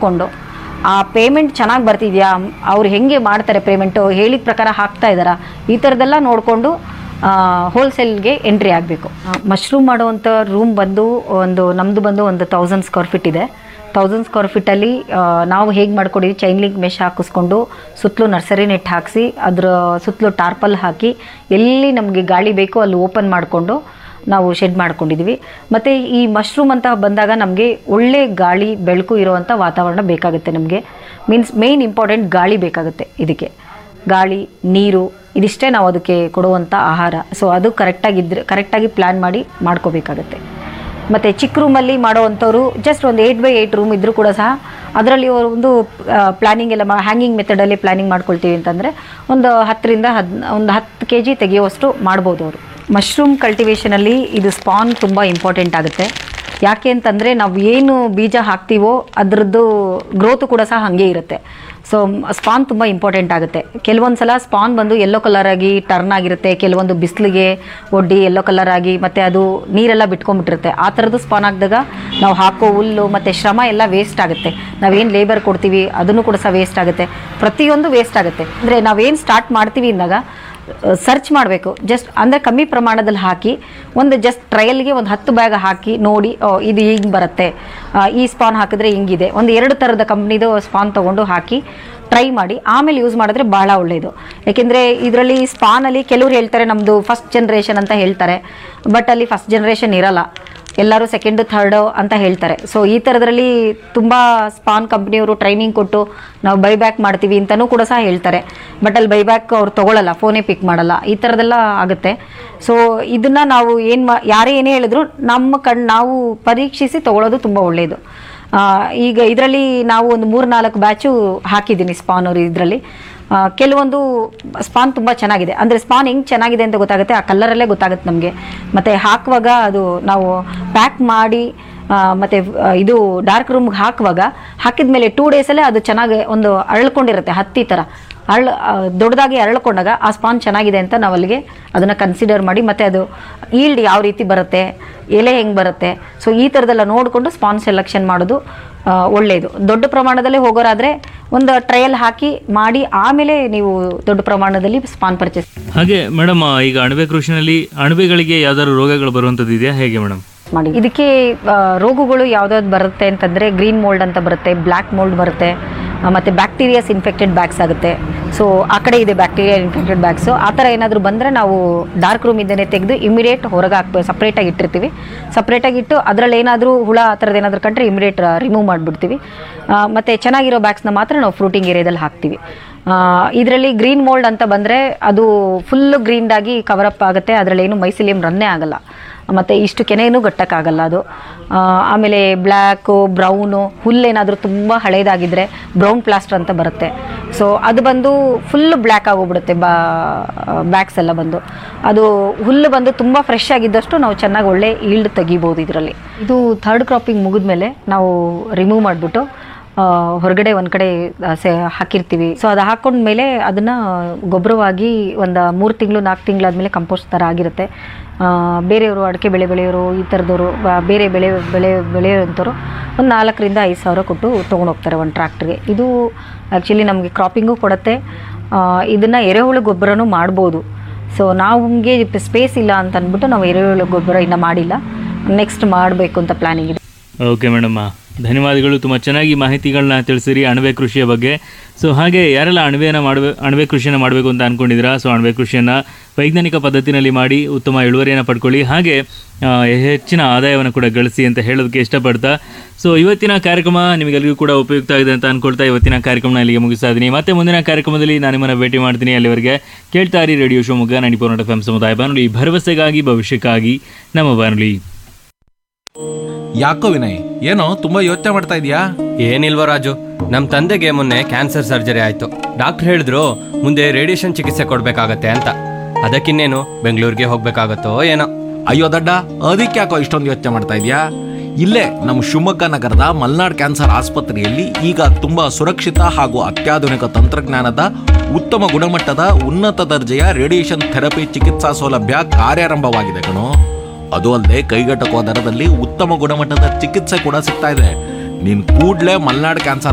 ನೋಡಿಕೊಂಡು ಆ ಪೇಮೆಂಟ್ ಚೆನ್ನಾಗಿ ಬರ್ತಿದ್ಯಾ ಅವ್ರು ಹೆಂಗೆ ಮಾಡ್ತಾರೆ ಪೇಮೆಂಟು ಹೇಳಿದ ಪ್ರಕಾರ ಹಾಕ್ತಾ ಇದ್ದಾರಾ ಈ ಥರದ್ದೆಲ್ಲ ನೋಡಿಕೊಂಡು ಹೋಲ್ಸೇಲ್ಗೆ ಎಂಟ್ರಿ ಆಗಬೇಕು ಮಶ್ರೂಮ್ ಮಾಡುವಂಥ ರೂಮ್ ಬಂದು ಒಂದು ನಮ್ಮದು ಬಂದು ಒಂದು ತೌಸಂಡ್ ಸ್ಕ್ವೇರ್ ಫೀಟ್ ಇದೆ ತೌಸಂಡ್ ಸ್ಕ್ವೇರ್ ಫೀಟಲ್ಲಿ ನಾವು ಹೇಗೆ ಮಾಡ್ಕೊಂಡಿದ್ವಿ ಚೈನ್ ಲಿಂಕ್ ಮೆಶ್ ಹಾಕಿಸ್ಕೊಂಡು ಸುತ್ತಲೂ ನರ್ಸರಿ ನೆಟ್ ಹಾಕಿಸಿ ಅದರ ಸುತ್ತಲೂ ಟಾರ್ಪಲ್ ಹಾಕಿ ಎಲ್ಲಿ ನಮಗೆ ಗಾಳಿ ಬೇಕೋ ಅಲ್ಲಿ ಓಪನ್ ಮಾಡಿಕೊಂಡು ನಾವು ಶೆಡ್ ಮಾಡ್ಕೊಂಡಿದ್ವಿ ಮತ್ತು ಈ ಮಶ್ರೂಮ್ ಅಂತ ಬಂದಾಗ ನಮಗೆ ಒಳ್ಳೆ ಗಾಳಿ ಬೆಳಕು ಇರುವಂಥ ವಾತಾವರಣ ಬೇಕಾಗುತ್ತೆ ನಮಗೆ ಮೀನ್ಸ್ ಮೇಯ್ನ್ ಇಂಪಾರ್ಟೆಂಟ್ ಗಾಳಿ ಬೇಕಾಗುತ್ತೆ ಇದಕ್ಕೆ ಗಾಳಿ ನೀರು ಇದಿಷ್ಟೇ ನಾವು ಅದಕ್ಕೆ ಕೊಡುವಂಥ ಆಹಾರ ಸೊ ಅದು ಕರೆಕ್ಟಾಗಿದ್ದರೆ ಕರೆಕ್ಟಾಗಿ ಪ್ಲ್ಯಾನ್ ಮಾಡಿ ಮಾಡ್ಕೋಬೇಕಾಗತ್ತೆ ಮತ್ತು ಚಿಕ್ಕ ರೂಮಲ್ಲಿ ಮಾಡೋವಂಥವ್ರು ಜಸ್ಟ್ ಒಂದು ಏಯ್ಟ್ ಬೈ ಏಯ್ಟ್ ರೂಮ್ ಇದ್ದರೂ ಕೂಡ ಸಹ ಅದರಲ್ಲಿ ಅವರು ಒಂದು ಪ್ಲ್ಯಾನಿಂಗ್ ಎಲ್ಲ ಮಾ ಹ್ಯಾಂಗಿಂಗ್ ಮೆಥಡಲ್ಲಿ ಪ್ಲ್ಯಾನಿಂಗ್ ಮಾಡ್ಕೊಳ್ತೀವಿ ಅಂತಂದರೆ ಒಂದು ಹತ್ತರಿಂದ ಹದ್ ಒಂದು ಹತ್ತು ಕೆ ಜಿ ತೆಗೆಯುವಷ್ಟು ಮಾಡ್ಬೋದು ಅವರು ಮಶ್ರೂಮ್ ಕಲ್ಟಿವೇಷನಲ್ಲಿ ಇದು ಸ್ಪಾನ್ ತುಂಬ ಇಂಪಾರ್ಟೆಂಟ್ ಆಗುತ್ತೆ ಯಾಕೆ ಅಂತಂದರೆ ನಾವು ಏನು ಬೀಜ ಹಾಕ್ತೀವೋ ಅದರದ್ದು ಗ್ರೋತು ಕೂಡ ಸಹ ಹಾಗೆ ಇರುತ್ತೆ ಸೊ ಸ್ಪಾನ್ ತುಂಬ ಇಂಪಾರ್ಟೆಂಟ್ ಆಗುತ್ತೆ ಕೆಲವೊಂದು ಸಲ ಸ್ಪಾನ್ ಬಂದು ಯೆಲ್ಲೋ ಕಲರ್ ಆಗಿ ಟರ್ನ್ ಆಗಿರುತ್ತೆ ಕೆಲವೊಂದು ಬಿಸಿಲಿಗೆ ಒಡ್ಡಿ ಯೆಲ್ಲೋ ಕಲರ್ ಆಗಿ ಮತ್ತು ಅದು ನೀರೆಲ್ಲ ಬಿಟ್ಕೊಂಡ್ಬಿಟ್ಟಿರುತ್ತೆ ಆ ಥರದ್ದು ಸ್ಪಾನ್ ಆಗಿದಾಗ ನಾವು ಹಾಕೋ ಹುಲ್ಲು ಮತ್ತು ಶ್ರಮ ಎಲ್ಲ ವೇಸ್ಟ್ ಆಗುತ್ತೆ ನಾವೇನು ಲೇಬರ್ ಕೊಡ್ತೀವಿ ಅದನ್ನು ಕೂಡ ಸಹ ವೇಸ್ಟ್ ಆಗುತ್ತೆ ಪ್ರತಿಯೊಂದು ವೇಸ್ಟ್ ಆಗುತ್ತೆ ಅಂದರೆ ನಾವೇನು ಸ್ಟಾರ್ಟ್ ಮಾಡ್ತೀವಿ ಅಂದಾಗ ಸರ್ಚ್ ಮಾಡಬೇಕು ಜಸ್ಟ್ ಅಂದರೆ ಕಮ್ಮಿ ಪ್ರಮಾಣದಲ್ಲಿ ಹಾಕಿ ಒಂದು ಜಸ್ಟ್ ಟ್ರಯಲ್ಗೆ ಒಂದು ಹತ್ತು ಬ್ಯಾಗ್ ಹಾಕಿ ನೋಡಿ ಓ, ಇದು ಹಿಂಗೆ ಬರುತ್ತೆ ಆ, ಈ ಸ್ಪಾನ್ ಹಾಕಿದ್ರೆ ಹಿಂಗಿದೆ ಒಂದು ಎರಡು ಥರದ ಕಂಪ್ನಿದು ಸ್ಪಾನ್ ತೊಗೊಂಡು ಹಾಕಿ ಟ್ರೈ ಮಾಡಿ ಆಮೇಲೆ ಯೂಸ್ ಮಾಡಿದ್ರೆ ಭಾಳ ಒಳ್ಳೆಯದು ಯಾಕೆಂದರೆ ಇದರಲ್ಲಿ ಸ್ಪಾನಲ್ಲಿ ಕೆಲವ್ರು ಹೇಳ್ತಾರೆ ನಮ್ಮದು ಫಸ್ಟ್ ಜನ್ರೇಷನ್ ಅಂತ ಹೇಳ್ತಾರೆ ಬಟ್ ಅಲ್ಲಿ ಫಸ್ಟ್ ಜನ್ರೇಷನ್ ಇರಲ್ಲ ಎಲ್ಲರೂ ಸೆಕೆಂಡ್ ಥರ್ಡ್ ಅಂತ ಹೇಳ್ತಾರೆ ಸೊ ಈ ಥರದ್ರಲ್ಲಿ ತುಂಬ ಸ್ಪಾನ್ ಕಂಪ್ನಿಯವರು ಟ್ರೈನಿಂಗ್ ಕೊಟ್ಟು ನಾವು ಬೈಬ್ಯಾಕ್ ಮಾಡ್ತೀವಿ ಅಂತಲೂ ಕೂಡ ಸಹ ಹೇಳ್ತಾರೆ ಬಟ್ ಅಲ್ಲಿ ಬೈಬ್ಯಾಕ್ ಅವ್ರು ತೊಗೊಳಲ್ಲ ಫೋನೇ ಪಿಕ್ ಮಾಡಲ್ಲ ಈ ಥರದ್ದೆಲ್ಲ ಆಗುತ್ತೆ ಸೊ ಇದನ್ನು ನಾವು ಏನು ಮಾ ಯಾರೇ ಏನೇ ಹೇಳಿದ್ರು ನಮ್ಮ ಕಣ್ ನಾವು ಪರೀಕ್ಷಿಸಿ ತೊಗೊಳೋದು ತುಂಬ ಒಳ್ಳೆಯದು ಆ, ಈಗ ಇದರಲ್ಲಿ ನಾವು ಒಂದು ಮೂರು ನಾಲ್ಕು ಬ್ಯಾಚು ಹಾಕಿದ್ದೀನಿ ಸ್ಪಾನ್ ಅವರು ಇದರಲ್ಲಿ ಕೆಲವೊಂದು ಸ್ಪಾನ್ ತುಂಬ ಚೆನ್ನಾಗಿದೆ ಅಂದರೆ ಸ್ಪಾನ್ ಹೆಂಗೆ ಚೆನ್ನಾಗಿದೆ ಅಂತ ಗೊತ್ತಾಗುತ್ತೆ ಆ ಕಲ್ಲರಲ್ಲೇ ಗೊತ್ತಾಗುತ್ತೆ ನಮಗೆ ಮತ್ತು ಹಾಕುವಾಗ ಅದು ನಾವು ಪ್ಯಾಕ್ ಮಾಡಿ ಆ, ಮತ್ತೆ ಆ, ಇದು ಡಾರ್ಕ್ ರೂಮ್ಗೆ ಹಾಕುವಾಗ ಹಾಕಿದ ಮೇಲೆ ಟೂ ಡೇಸಲ್ಲೇ ಅದು ಚೆನ್ನಾಗಿ ಒಂದು ಅರಳ್ಕೊಂಡಿರುತ್ತೆ ಹತ್ತಿ ಥರ ಅರಳು ಆ, ದೊಡ್ಡದಾಗಿ ಅರಳ್ಕೊಂಡಾಗ ಆ ಸ್ಪಾನ್ ಚೆನ್ನಾಗಿದೆ ಅಂತ ನಾವು ಅಲ್ಲಿಗೆ ಅದನ್ನು ಕನ್ಸಿಡರ್ ಮಾಡಿ ಮತ್ತು ಅದು ಈಲ್ಡ್ ಯಾವ ರೀತಿ ಬರುತ್ತೆ ಎಲೆ ಹೆಂಗೆ ಬರುತ್ತೆ ಸೊ ಈ ಥರದೆಲ್ಲ ನೋಡಿಕೊಂಡು ಸ್ಪಾನ್ ಸೆಲೆಕ್ಷನ್ ಮಾಡೋದು ಆ, ಒಳ್ಳೆಯದು ದೊಡ್ಡ ಪ್ರಮಾಣದಲ್ಲೇ ಹೋಗೋರಾದರೆ ಒಂದು ಟ್ರಯಲ್ ಹಾಕಿ ಮಾಡಿ ಆಮೇಲೆ ನೀವು ದೊಡ್ಡ ಪ್ರಮಾಣದಲ್ಲಿ ಸ್ಪಾನ್ ಪರ್ಚೇಸ್ ಹಾಗೆ ಮೇಡಮ್ ಈಗ ಅಣಬೆ ಕೃಷಿನಲ್ಲಿ ಅಣಬೆಗಳಿಗೆ ಯಾವ್ದಾದ್ರು ರೋಗಗಳು ಬರುವಂಥದ್ದು ಇದೆಯಾ ಹೇಗೆ ಮೇಡಮ್ ಮಾಡಿ ಇದಕ್ಕೆ ಆ, ರೋಗಗಳು ಯಾವ್ದಾವ್ದು ಬರುತ್ತೆ ಅಂತಂದರೆ ಗ್ರೀನ್ ಮೋಲ್ಡ್ ಅಂತ ಬರುತ್ತೆ ಬ್ಲ್ಯಾಕ್ ಮೋಲ್ಡ್ ಬರುತ್ತೆ ಆ, ಮತ್ತೆ ಬ್ಯಾಕ್ಟೀರಿಯಾಸ್ ಇನ್ಫೆಕ್ಟೆಡ್ ಬ್ಯಾಗ್ಸ್ ಆಗುತ್ತೆ ಸೊ ಆ ಕಡೆ ಇದೆ ಬ್ಯಾಕ್ಟೀರಿಯಾ ಇನ್ಫೆಕ್ಟೆಡ್ ಬ್ಯಾಗ್ಸು ಆ ಥರ ಏನಾದರೂ ಬಂದರೆ ನಾವು ಡಾರ್ಕ್ ರೂಮ್ ಇದ್ದೇನೆ ತೆಗೆದು ಇಮಿಡಿಯೇಟ್ ಹೊರಗೆ ಹಾಕ್ಬೇಕು ಸಪ್ರೇಟಾಗಿ ಇಟ್ಟಿರ್ತೀವಿ ಸಪ್ರೇಟಾಗಿ ಇಟ್ಟು ಅದರಲ್ಲಿ ಏನಾದರೂ ಹುಳ ಆ ಥರದ್ದು ಏನಾದರೂ ಕಂಡ್ರೆ ಇಮಿಡಿಯೇಟ್ ರಿಮೂವ್ ಮಾಡಿಬಿಡ್ತೀವಿ ಮತ್ತು ಚೆನ್ನಾಗಿರೋ ಬ್ಯಾಗ್ಸ್ನ ಮಾತ್ರ ನಾವು ಫ್ರೂಟಿಂಗ್ ಏರಿಯಾದಲ್ಲಿ ಹಾಕ್ತೀವಿ ಇದರಲ್ಲಿ ಗ್ರೀನ್ ಮೋಲ್ಡ್ ಅಂತ ಬಂದರೆ ಅದು ಫುಲ್ಲು ಗ್ರೀನ್ಡಾಗಿ ಕವರಪ್ ಆಗುತ್ತೆ ಅದರಲ್ಲಿ ಏನು ಮೈಸಿಲಿಯಂ ರನ್ನೇ ಆಗಲ್ಲ ಮತ್ತು ಇಷ್ಟು ಕೆನೆಯೂ ಗಟ್ಟಕ್ಕಾಗಲ್ಲ ಅದು ಆ, ಆಮೇಲೆ ಬ್ಲ್ಯಾಕು ಬ್ರೌನು ಹುಲ್ಲೇನಾದರೂ ತುಂಬ ಹಳೇದಾಗಿದ್ದರೆ ಬ್ರೌನ್ ಪ್ಲಾಸ್ಟರ್ ಅಂತ ಬರುತ್ತೆ ಸೊ ಅದು ಬಂದು ಫುಲ್ ಬ್ಲ್ಯಾಕ್ ಆಗೋಗ್ಬಿಡುತ್ತೆ ಬಾ ಬ್ಯಾಗ್ಸ್ ಎಲ್ಲ ಬಂದು ಅದು ಹುಲ್ಲು ಬಂದು ತುಂಬ ಫ್ರೆಶ್ ಆಗಿದ್ದಷ್ಟು ನಾವು ಚೆನ್ನಾಗಿ ಒಳ್ಳೆ ಈಲ್ಡ್ ತೆಗಿಬೋದು ಇದರಲ್ಲಿ ಇದು ಥರ್ಡ್ ಕ್ರಾಪಿಂಗ್ ಮುಗಿದ್ಮೇಲೆ ನಾವು ರಿಮೂವ್ ಮಾಡಿಬಿಟ್ಟು ಆ, ಹೊರಗಡೆ ಒಂದು ಕಡೆ ಆ, ಸೆ ಹಾಕಿರ್ತೀವಿ ಸೊ ಅದು ಹಾಕೊಂಡ್ಮೇಲೆ ಅದನ್ನು ಗೊಬ್ಬರವಾಗಿ ಒಂದು ಮೂರು ತಿಂಗಳು ನಾಲ್ಕು ತಿಂಗಳಾದಮೇಲೆ ಕಂಪೋಸ್ಟ್ ಥರ ಆಗಿರುತ್ತೆ ಆ, ಬೇರೆಯವರು ಅಡಿಕೆ ಬೆಳೆ ಬೆಳೆಯೋರು ಈ ಥರದವರು ಬೇರೆ ಬೆಳೆ ಬೆಳೆ ಬೆಳೆಯೋಂಥವ್ರು ಒಂದು ನಾಲ್ಕರಿಂದ ಐದು ಸಾವಿರ ಕೊಟ್ಟು ತೊಗೊಂಡೋಗ್ತಾರೆ ಒಂದು ಟ್ರ್ಯಾಕ್ಟ್ರಿಗೆ ಇದು ಆ್ಯಕ್ಚುಲಿ ನಮಗೆ ಕ್ರಾಪಿಂಗು ಕೊಡುತ್ತೆ ಇದನ್ನು ಎರೆಹುಳು ಗೊಬ್ಬರನೂ ಮಾಡ್ಬೋದು ಸೊ ನಮಗೆ ಸ್ಪೇಸ್ ಇಲ್ಲ ಅಂತ ಅಂದ್ಬಿಟ್ಟು ನಾವು ಎರೆಹುಳು ಗೊಬ್ಬರ ಇನ್ನೂ ಮಾಡಿಲ್ಲ ನೆಕ್ಸ್ಟ್ ಮಾಡಬೇಕು ಅಂತ ಪ್ಲ್ಯಾನಿಂಗ್ ಇದೆ ಓಕೆ ಮೇಡಮ್ ಧನ್ಯವಾದಗಳು ತುಂಬ ಚೆನ್ನಾಗಿ ಮಾಹಿತಿಗಳನ್ನ ತಿಳಿಸಿರಿ ಅಣಬೆ ಕೃಷಿಯ ಬಗ್ಗೆ ಸೊ ಹಾಗೆ ಯಾರೆಲ್ಲ ಅಣಬೆಯನ್ನು ಮಾಡಬೇಕು ಅಣಬೆ ಕೃಷಿಯನ್ನು ಮಾಡಬೇಕು ಅಂತ ಅಂದ್ಕೊಂಡಿದ್ದೀರಾ ಸೊ ಅಣಬೆ ಕೃಷಿಯನ್ನು ವೈಜ್ಞಾನಿಕ ಪದ್ಧತಿನಲ್ಲಿ ಮಾಡಿ ಉತ್ತಮ ಇಳುವರಿಯನ್ನು ಪಡ್ಕೊಳ್ಳಿ ಹಾಗೆ ಆ, ಹೆಚ್ಚಿನ ಆದಾಯವನ್ನು ಕೂಡ ಗಳಿಸಿ ಅಂತ ಹೇಳೋದಕ್ಕೆ ಇಷ್ಟಪಡ್ತಾ ಸೊ ಇವತ್ತಿನ ಕಾರ್ಯಕ್ರಮ ನಿಮಗೆಲ್ಲರಿಗೂ ಕೂಡ ಉಪಯುಕ್ತ ಆಗಿದೆ ಅಂತ ಅಂದ್ಕೊಳ್ತಾ ಇವತ್ತಿನ ಕಾರ್ಯಕ್ರಮನ ಇಲ್ಲಿಗೆ ಮುಗಿಸ್ತಾ ಇದ್ದೀನಿ ಮತ್ತೆ ಮುಂದಿನ ಕಾರ್ಯಕ್ರಮದಲ್ಲಿ ನಾನು ನಿಮ್ಮನ್ನು ಭೇಟಿ ಮಾಡ್ತೀನಿ ಅಲ್ಲಿವರೆಗೆ ಕೇಳ್ತಾ ಇರಿ radio Shivamogga ninety four nought F M ಸಮುದಾಯ ಬಾನುಲಿ ಭರವಸೆಗಾಗಿ ಭವಿಷ್ಯಕ್ಕಾಗಿ ನಮ್ಮ ಬಾನುಲಿ ಯಾಕೋ ವಿನಯ್ ಏನೋ ತುಂಬಾ ಯೋಚನೆ ಮಾಡ್ತಾ ಇದೀಯಾ ಏನಿಲ್ವ ರಾಜು ನಮ್ಮ ತಂದೆಗೆ ಮೊನ್ನೆ ಕ್ಯಾನ್ಸರ್ ಸರ್ಜರಿ ಆಯ್ತು ಡಾಕ್ಟರ್ ಹೇಳಿದ್ರು ಮುಂದೆ ರೇಡಿಯೇಷನ್ ಚಿಕಿತ್ಸೆ ಕೊಡ್ಬೇಕಾಗತ್ತೆ ಅಂತ ಅದಕ್ಕಿನ್ನೇನು ಬೆಂಗಳೂರಿಗೆ ಹೋಗ್ಬೇಕಾಗತ್ತೋ ಏನೋ ಅಯ್ಯೋ ದಡ್ಡ ಅದಕ್ಕೆ ಯಾಕೋ ಇಷ್ಟೊಂದು ಯೋಚನೆ ಮಾಡ್ತಾ ಇದೀಯಾ ಇಲ್ಲೇ ನಮ್ಮ ಶಿವಮೊಗ್ಗ ನಗರದ ಮಲ್ನಾಡ್ ಕ್ಯಾನ್ಸರ್ ಆಸ್ಪತ್ರೆಯಲ್ಲಿ ಈಗ ತುಂಬಾ ಸುರಕ್ಷಿತ ಹಾಗೂ ಅತ್ಯಾಧುನಿಕ ತಂತ್ರಜ್ಞಾನದ ಉತ್ತಮ ಗುಣಮಟ್ಟದ ಉನ್ನತ ದರ್ಜೆಯ ರೇಡಿಯೇಷನ್ ಥೆರಪಿ ಚಿಕಿತ್ಸಾ ಸೌಲಭ್ಯ ಕಾರ್ಯಾರಂಭವಾಗಿದೆ ಕಣೋ ಅದು ಅಲ್ಲದೆ ಕೈಗೆಟಕುವ ದರದಲ್ಲಿ ಉತ್ತಮ ಗುಣಮಟ್ಟದ ಚಿಕಿತ್ಸೆ ಕೂಡ ಸಿಗ್ತಾ ಇದೆ ನೀನ್ ಕೂಡ್ಲೇ ಮಲ್ನಾಡ್ ಕ್ಯಾನ್ಸರ್